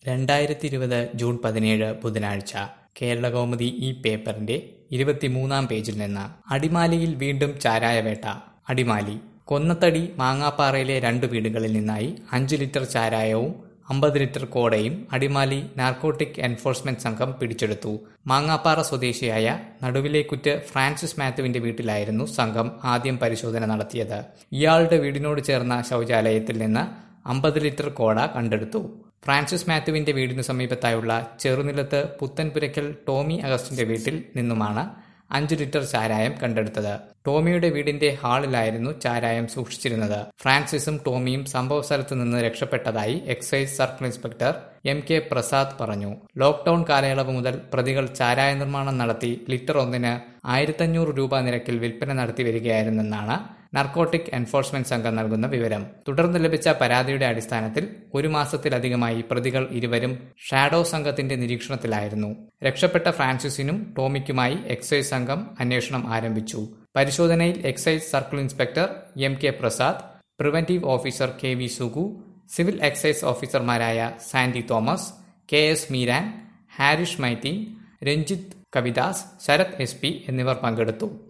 രണ്ടായിരത്തി ഇരുപത് ജൂൺ പതിനേഴ് ബുധനാഴ്ച കേരളകൗമുദി ഈ പേപ്പറിന്റെ ഇരുപത്തിമൂന്നാം പേജിൽ നിന്ന് അടിമാലിയിൽ വീണ്ടും ചാരായവേട്ട അടിമാലി കൊന്നത്തടി മാങ്ങാപ്പാറയിലെ രണ്ടു വീടുകളിൽ നിന്നായി അഞ്ച് ലിറ്റർ ചാരായവും അമ്പത് ലിറ്റർ കോടയും അടിമാലി നാർക്കോട്ടിക് എൻഫോഴ്സ്മെന്റ് സംഘം പിടിച്ചെടുത്തു മാങ്ങാപ്പാറ സ്വദേശിയായ നടുവിലേക്കുറ്റ് ഫ്രാൻസിസ് മാത്യുവിന്റെ വീട്ടിലായിരുന്നു സംഘം ആദ്യം പരിശോധന നടത്തിയത് ഇയാളുടെ വീടിനോട് ചേർന്ന ശൗചാലയത്തിൽ നിന്ന് അമ്പത് ലിറ്റർ കോട കണ്ടെടുത്തു ഫ്രാൻസിസ് മാത്യുവിന്റെ വീടിനു സമീപത്തായുള്ള ചെറുനിലത്ത് പുത്തൻപുരയ്ക്കൽ ടോമി അഗസ്റ്റിന്റെ വീട്ടിൽ നിന്നുമാണ് അഞ്ച് ലിറ്റർ ചാരായം കണ്ടെടുത്തത് ടോമിയുടെ വീടിന്റെ ഹാളിലായിരുന്നു ചാരായം സൂക്ഷിച്ചിരുന്നത് ഫ്രാൻസിസും ടോമിയും സംഭവ സ്ഥലത്ത് നിന്ന് രക്ഷപ്പെട്ടതായി excise circle inspector M K Prasad പറഞ്ഞു ലോക്ഡൌൺ കാലയളവ് മുതൽ പ്രതികൾ ചാരായ നിർമ്മാണം നടത്തി ലിറ്റർ ഒന്നിന് ആയിരത്തഞ്ഞൂറ് രൂപ നിരക്കിൽ വിൽപ്പന നടത്തി വരികയായിരുന്നെന്നാണ് നർക്കോട്ടിക് എൻഫോഴ്സ്മെന്റ് സംഘം നൽകുന്ന വിവരം തുടർന്ന് ലഭിച്ച പരാതിയുടെ അടിസ്ഥാനത്തിൽ ഒരു മാസത്തിലധികമായി പ്രതികൾ ഇരുവരും ഷാഡോ സംഘത്തിന്റെ നിരീക്ഷണത്തിലായിരുന്നു രക്ഷപ്പെട്ട ഫ്രാൻസിസിനും ടോമിക്കുമായി എക്സൈസ് സംഘം അന്വേഷണം ആരംഭിച്ചു പരിശോധനയിൽ excise circle inspector M K Prasad preventive officer K V Sugu civil excise ഓഫീസർമാരായ Sandy Thomas K S Meeran Harish Maitheen Ranjith Kavidas Sarath S P എന്നിവർ പങ്കെടുത്തു